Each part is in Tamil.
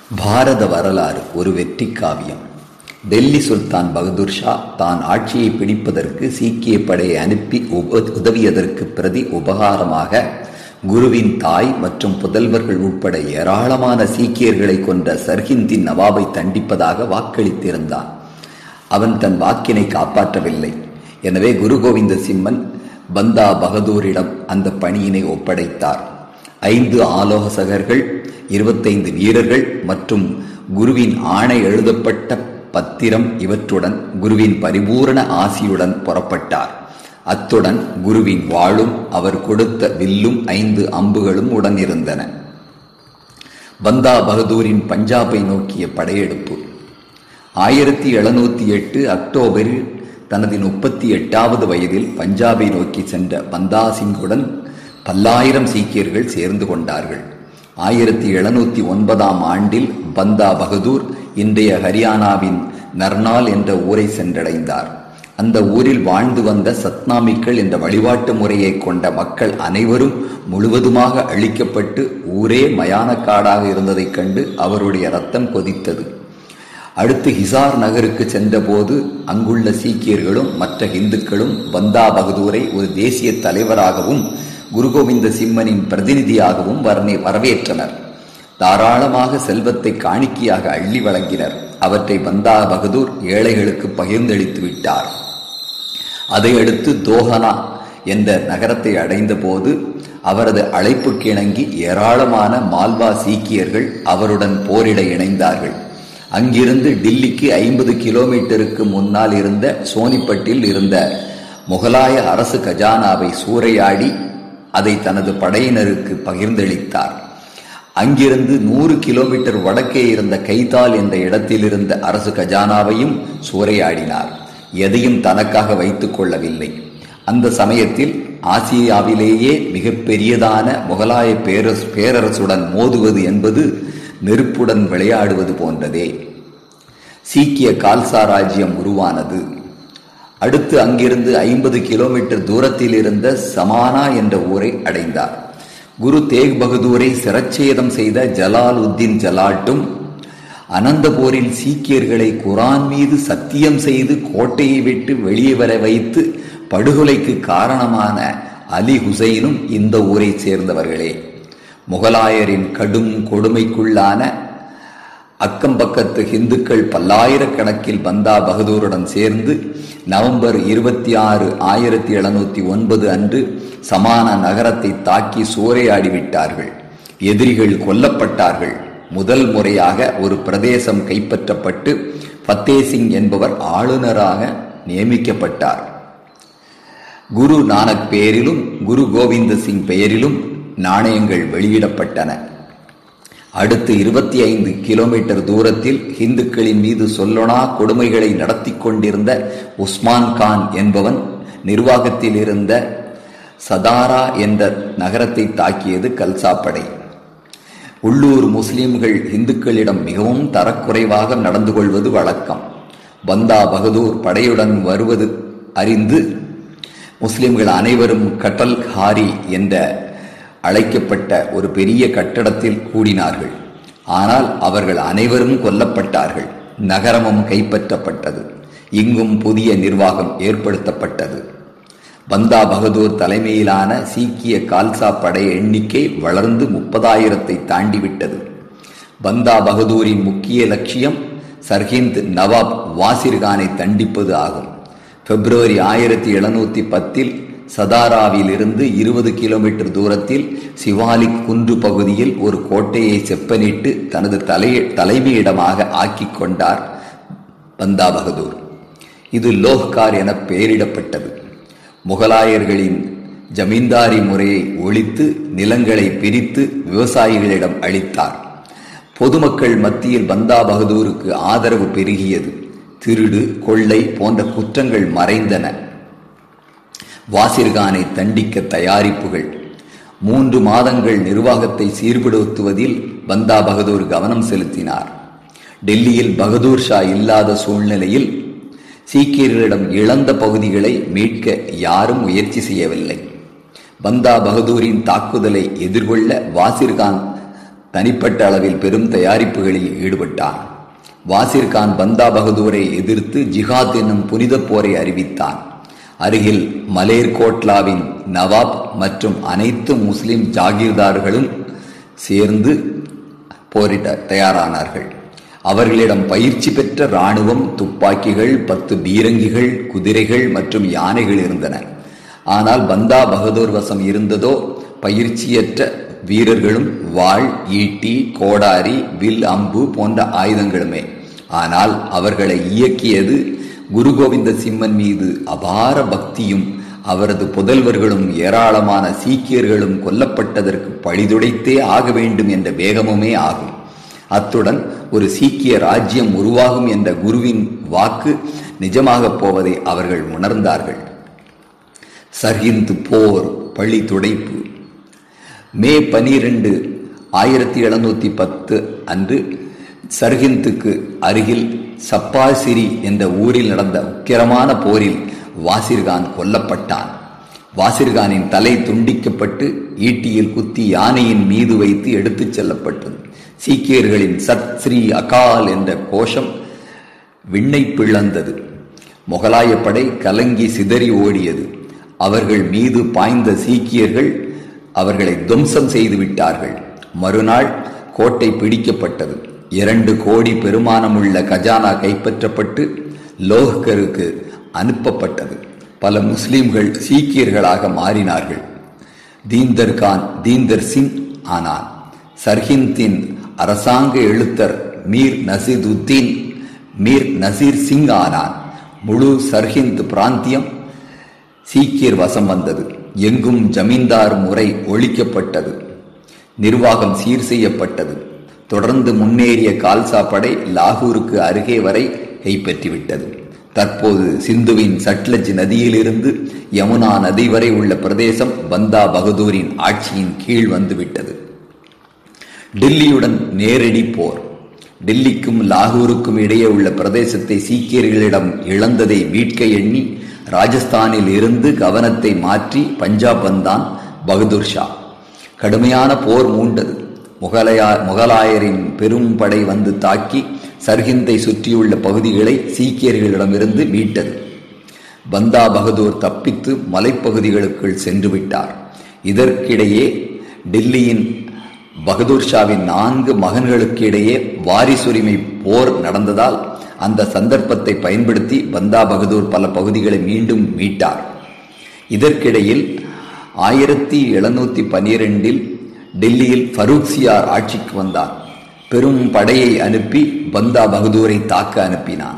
பாரத வரலாறு ஒரு வெற்றி காவியம் டெல்லி சுல்தான் பகதூர் ஷா தான் ஆட்சியை பிடிப்பதற்கு சீக்கிய படையை அனுப்பி உப உதவியதற்கு பிரதி உபகாரமாக குருவின் தாய் மற்றும் புதல்வர்கள் உட்பட ஏராளமான சீக்கியர்களை கொண்ட சர்ஹிந்தின் நவாபை தண்டிப்பதாக வாக்களித்திருந்தான் அவன் தன் வாக்கினை காப்பாற்றவில்லை எனவே குரு கோவிந்த சிம்மன் பந்தா பகதூரிடம் அந்த பணியினை ஒப்படைத்தார் ஐந்து ஆலோசகர்கள் இருபத்தைந்து வீரர்கள் மற்றும் குருவின் ஆணை எழுதப்பட்ட பத்திரம் இவற்றுடன் குருவின் பரிபூரண ஆசியுடன் புறப்பட்டார் அத்துடன் குருவின் வாளும் அவர் கொடுத்த வில்லும் ஐந்து அம்புகளும் உடன் இருந்தன பந்தா பகதூரின் பஞ்சாபை நோக்கிய படையெடுப்பு ஆயிரத்தி எழுநூத்தி எட்டு அக்டோபரில் தனது முப்பத்தி எட்டாவது வயதில் பஞ்சாபை நோக்கி சென்ற பந்தா சிங்குடன் பல்லாயிரம் சீக்கியர்கள் சேர்ந்து கொண்டார்கள் ஆயிரத்தி எழுநூத்தி ஒன்பதாம் ஆண்டில் பந்தா பகதூர் இன்றைய ஹரியானாவின் நர்னால் என்ற ஊரை சென்றடைந்தார் அந்த ஊரில் வாழ்ந்து வந்த சத்னாமிக்கள் என்ற வழிபாட்டு முறையை கொண்ட மக்கள் அனைவரும் முழுவதுமாக அழிக்கப்பட்டு ஊரே மயானக்காடாக இருந்ததைக் கண்டு அவருடைய ரத்தம் கொதித்தது அடுத்து ஹிசார் நகருக்கு சென்றபோது அங்குள்ள சீக்கியர்களும் மற்ற இந்துக்களும் பந்தா பகதூரை ஒரு தேசிய தலைவராகவும் குருகோவிந்த சிம்மனின் பிரதிநிதியாகவும் வர்ணி வரவேற்றனர் தாராளமாக செல்வத்தை காணிக்கையாக அள்ளி வழங்கினர் அவற்றை பந்தா பகதூர் ஏழைகளுக்கு பகிர்ந்தளித்து விட்டார் அதையடுத்து தோஹனா என்ற நகரத்தை அடைந்த போது அவரது அழைப்புக்கு இணங்கி ஏராளமான மால்வா சீக்கியர்கள் அவருடன் போரிட இணைந்தார்கள் அங்கிருந்து டில்லிக்கு ஐம்பது கிலோமீட்டருக்கு முன்னால் இருந்த சோனிப்பட்டில் இருந்த முகலாய அரசு கஜானாவை சூறையாடி அதை தனது படையினருக்கு பகிர்ந்தளித்தார் அங்கிருந்து நூறு கிலோமீட்டர் வடக்கே இருந்த கைதால் என்ற இடத்தில் இருந்த அரசு கஜானாவையும் சூறையாடினார் எதையும் தனக்காக வைத்துக் கொள்ளவில்லை அந்த சமயத்தில் ஆசியாவிலேயே மிகப்பெரியதான முகலாய பேரரசு பேரரசுடன் மோதுவது என்பது நெருப்புடன் விளையாடுவது போன்றதே சீக்கிய கால்சா ராஜ்யம் உருவானது அடுத்து அங்கிருந்து ஐம்பது கிலோமீட்டர் தூரத்தில் இருந்த சமானா என்ற ஊரை அடைந்தார் குரு தேக் பகதூரை சிரச்சேதம் செய்த ஜலால் உத்தீன் ஜலாட்டும் அனந்தபோரில் சீக்கியர்களை குரான் மீது சத்தியம் செய்து கோட்டையை விட்டு வெளியே வர வைத்து படுகொலைக்கு காரணமான அலி ஹுசைனும் இந்த ஊரை சேர்ந்தவர்களே முகலாயரின் கடும் கொடுமைக்குள்ளான அக்கம் பக்கத்து இந்துக்கள் பல்லாயிரக்கணக்கில் பந்தா பகதூருடன் சேர்ந்து நவம்பர் இருபத்தி ஆறு ஆயிரத்தி எழுநூத்தி ஒன்பது அன்று சமான நகரத்தை தாக்கி சூறையாடிவிட்டார்கள் எதிரிகள் கொல்லப்பட்டார்கள் முதல் முறையாக ஒரு பிரதேசம் கைப்பற்றப்பட்டு ஃபத்தேசிங் என்பவர் ஆளுநராக நியமிக்கப்பட்டார் குரு நானக் பெயரிலும் குரு கோவிந்த சிங் பெயரிலும் நாணயங்கள் வெளியிடப்பட்டன அடுத்து இருபத்தி ஐந்து கிலோமீட்டர் தூரத்தில் இந்துக்களின் மீது சொல்லொணா கொடுமைகளை நடத்தி கொண்டிருந்த உஸ்மான் கான் என்பவன் நிர்வாகத்தில் இருந்த சதாரா என்ற நகரத்தை தாக்கியது கல்சாப்படை உள்ளூர் முஸ்லிம்கள் இந்துக்களிடம் மிகவும் தரக்குறைவாக நடந்து கொள்வது வழக்கம் பந்தா பகதூர் படையுடன் வருவது அறிந்து முஸ்லிம்கள் அனைவரும் கட்டல் ஹாரி என்ற அழைக்கப்பட்ட ஒரு பெரிய கட்டடத்தில் கூடினார்கள் ஆனால் அவர்கள் அனைவரும் கொல்லப்பட்டார்கள் நகரமும் கைப்பற்றப்பட்டது இங்கும் புதிய நிர்வாகம் ஏற்படுத்தப்பட்டது பந்தா பகதூர் தலைமையிலான சீக்கிய கால்சா படை எண்ணிக்கை வளர்ந்து முப்பதாயிரத்தை தாண்டிவிட்டது பந்தா பகதூரின் முக்கிய லட்சியம் சர்ஹிந்த் நவாப் வாசிர்கானை தண்டிப்பது ஆகும் பிப்ரவரி ஆயிரத்தி எழுநூத்தி பத்தில் சதாராவில் இருந்து இருபது கிலோமீட்டர் தூரத்தில் சிவாலிக் குன்று பகுதியில் ஒரு கோட்டையை செப்பனிட்டு தனது தலை தலைமையிடமாக ஆக்கிக் கொண்டார் பந்தா பகதூர் இது லோஹ்கார் என பெயரிடப்பட்டது முகலாயர்களின் ஜமீன்தாரி முறையை ஒழித்து நிலங்களை பிரித்து விவசாயிகளிடம் அளித்தார் பொதுமக்கள் மத்தியில் பந்தா பகதூருக்கு ஆதரவு பெருகியது திருடு கொள்ளை போன்ற குற்றங்கள் மறைந்தன வாசிர்கானை தண்டிக்க தயாரிப்புகள் மூன்று மாதங்கள் நிர்வாகத்தை சீர்படுத்துவதில் பந்தா பகதூர் கவனம் செலுத்தினார் டெல்லியில் பகதூர் ஷா இல்லாத சூழ்நிலையில் சீக்கியர்களிடம் இழந்த பகுதிகளை மீட்க யாரும் முயற்சி செய்யவில்லை பந்தா பகதூரின் தாக்குதலை எதிர்கொள்ள வாசிர்கான் தனிப்பட்ட அளவில் பெரும் தயாரிப்புகளில் ஈடுபட்டான் வாசிர் கான் பந்தா பகதூரை எதிர்த்து ஜிஹாத் என்னும் புனித போரை அறிவித்தான் அருகில் மலேர் கோட்லாவின் நவாப் மற்றும் அனைத்து முஸ்லிம் ஜாகீர்தார்களும் சேர்ந்து போரிட தயாரானார்கள் அவர்களிடம் பயிற்சி பெற்ற இராணுவம் துப்பாக்கிகள் பத்து பீரங்கிகள் குதிரைகள் மற்றும் யானைகள் இருந்தன ஆனால் பந்தா பகதூர் வசம் இருந்ததோ பயிற்சியற்ற வீரர்களும் வாள் ஈட்டி கோடாரி வில் அம்பு போன்ற ஆயுதங்களுமே ஆனால் அவர்களை இயக்கியது குரு கோவிந்த சிம்மன் மீது அபார பக்தியும் அவரது புதல்வர்களும் ஏராளமான சீக்கியர்களும் கொல்லப்பட்டதற்கு பழிதுடைத்தே ஆக வேண்டும் என்ற வேகமுமே ஆகும் அத்துடன் ஒரு சீக்கிய ராஜ்யம் உருவாகும் என்ற குருவின் வாக்கு நிஜமாகப் போவதை அவர்கள் உணர்ந்தார்கள் சர்ஹிந்து போர் பழி துடைப்பு மே பனிரெண்டு ஆயிரத்தி எழுநூத்தி பத்து அன்று சர்ஹிந்துக்கு அருகில் சப்பாசிரி என்ற ஊரில் நடந்த உக்கிரமான போரில் வாசிர்கான் கொல்லப்பட்டான் வாசிர்கானின் தலை துண்டிக்கப்பட்டு ஈட்டியில் குத்தி யானையின் மீது வைத்து எடுத்துச் செல்லப்பட்டது சீக்கியர்களின் சத் ஸ்ரீ அகால் என்ற கோஷம் விண்ணை பிளந்தது முகலாய படை கலங்கி சிதறி ஓடியது அவர்கள் மீது பாய்ந்த சீக்கியர்கள் அவர்களை துவம்சம் செய்து விட்டார்கள் மறுநாள் கோட்டை பிடிக்கப்பட்டது இரண்டு கோடி பெருமானமுள்ள கஜானா கைப்பற்றப்பட்டு லோஹ்கருக்கு அனுப்பப்பட்டது பல முஸ்லிம்கள் சீக்கியர்களாக மாறினார்கள் தீந்தர் கான் தீந்தர் சிங் ஆனான் சர்ஹிந்தின் அரசாங்க எழுத்தர் மீர் நசீதுத்தீன் மீர் நசீர் சிங் ஆனான் முழு சர்ஹிந்த் பிராந்தியம் சீக்கியர் வசம் வந்தது எங்கும் ஜமீன்தார் முறை ஒழிக்கப்பட்டது நிர்வாகம் சீர் செய்யப்பட்டது தொடர்ந்து முன்னேறிய கால்சா படை லாகூருக்கு அருகே வரை கைப்பற்றிவிட்டது தற்போது சிந்துவின் சட்லஜ் நதியிலிருந்து யமுனா நதி வரை உள்ள பிரதேசம் பந்தா பகதூரின் ஆட்சியின் கீழ் வந்துவிட்டது டெல்லியுடன் நேரடி போர் டெல்லிக்கும் லாகூருக்கும் இடையே உள்ள பிரதேசத்தை சீக்கியர்களிடம் இழந்ததை மீட்க எண்ணி ராஜஸ்தானில் இருந்து கவனத்தை மாற்றி பஞ்சாப் வந்தான் பகதூர் ஷா கடுமையான போர் மூண்டது முகலாயா முகலாயரின் பெரும் படை வந்து தாக்கி சர்ஹிந்தை சுற்றியுள்ள பகுதிகளை சீக்கியர்களிடமிருந்து மீட்டது பந்தா பகதூர் தப்பித்து மலைப்பகுதிகளுக்குள் சென்று விட்டார் இதற்கிடையே டெல்லியின் பகதூர் ஷாவின் நான்கு மகன்களுக்கு இடையே வாரிசுரிமை போர் நடந்ததால் அந்த சந்தர்ப்பத்தை பயன்படுத்தி பந்தா பகதூர் பல பகுதிகளை மீண்டும் மீட்டார் இதற்கிடையில் ஆயிரத்தி எழுநூத்தி பனிரெண்டில் டெல்லியில் ஃபரூக்சியார் ஆட்சிக்கு வந்தார் பெரும் படையை அனுப்பி பந்தா பகதூரை தாக்க அனுப்பினான்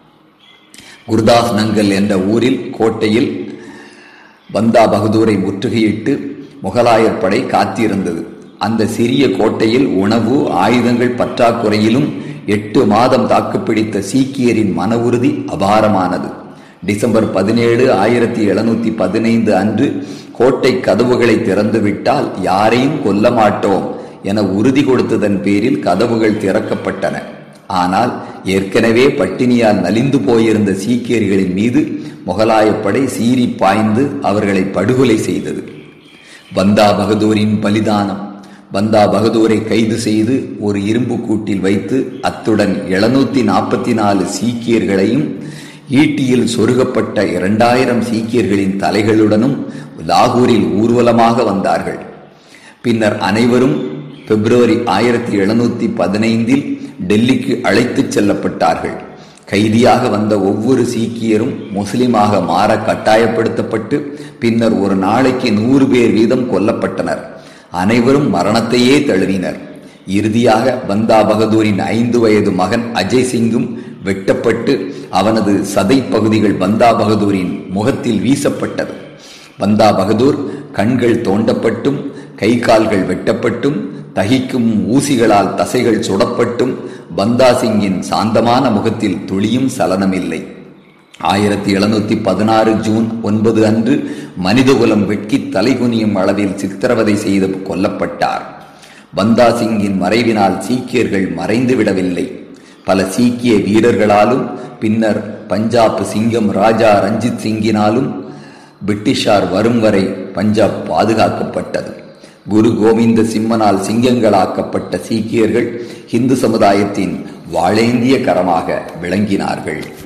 குர்தாஸ் நங்கல் என்ற ஊரில் கோட்டையில் பந்தா பகதூரை முற்றுகையிட்டு முகலாயர் படை காத்திருந்தது அந்த சிறிய கோட்டையில் உணவு ஆயுதங்கள் பற்றாக்குறையிலும் எட்டு மாதம் தாக்குப்பிடித்த சீக்கியரின் மன உறுதி அபாரமானது டிசம்பர் பதினேழு ஆயிரத்தி எழுநூத்தி பதினைந்து அன்று கோட்டை கதவுகளை திறந்துவிட்டால் யாரையும் கொல்ல மாட்டோம் என உறுதி கொடுத்ததன் பேரில் கதவுகள் திறக்கப்பட்டன ஆனால் ஏற்கனவே பட்டினியால் நலிந்து போயிருந்த சீக்கியர்களின் மீது முகலாயப்படை சீறி பாய்ந்து அவர்களை படுகொலை செய்தது பந்தா பகதூரின் பலிதானம் பந்தா பகதூரை கைது செய்து ஒரு இரும்பு கூட்டில் வைத்து அத்துடன் எழுநூத்தி நாற்பத்தி நாலு சீக்கியர்களையும் ஈட்டியில் சொருகப்பட்ட இரண்டாயிரம் சீக்கியர்களின் தலைகளுடனும் லாகூரில் ஊர்வலமாக வந்தார்கள் பின்னர் அனைவரும் பிப்ரவரி ஆயிரத்தி எழுநூத்தி பதினைந்தில் டெல்லிக்கு அழைத்துச் செல்லப்பட்டார்கள் கைதியாக வந்த ஒவ்வொரு சீக்கியரும் முஸ்லிமாக மாற கட்டாயப்படுத்தப்பட்டு பின்னர் ஒரு நாளைக்கு நூறு பேர் வீதம் கொல்லப்பட்டனர் அனைவரும் மரணத்தையே தழுவினர் இறுதியாக பந்தா பகதூரின் ஐந்து வயது மகன் அஜய் சிங்கும் வெட்டப்பட்டு அவனது சதை பகுதிகள் பந்தா பகதூரின் முகத்தில் வீசப்பட்டது பந்தா பகதூர் கண்கள் தோண்டப்பட்டும் கை கால்கள் வெட்டப்பட்டும் தகிக்கும் ஊசிகளால் தசைகள் சுடப்பட்டும் பந்தா சிங்கின் சாந்தமான முகத்தில் துளியும் சலனமில்லை ஆயிரத்தி எழுநூத்தி பதினாறு ஜூன் ஒன்பது அன்று மனிதகுலம் வெட்கி தலைகுனியும் அளவில் சித்திரவதை செய்து கொல்லப்பட்டார் பந்தா சிங்கின் மறைவினால் சீக்கியர்கள் மறைந்து விடவில்லை பல சீக்கிய வீரர்களாலும் பின்னர் பஞ்சாப் சிங்கம் ராஜா ரஞ்சித் சிங்கினாலும் பிரிட்டிஷார் வரும் வரை பஞ்சாப் பாதுகாக்கப்பட்டது குரு கோவிந்த சிம்மனால் சிங்கங்களாக்கப்பட்ட சீக்கியர்கள் இந்து சமுதாயத்தின் வாழேந்திய கரமாக விளங்கினார்கள்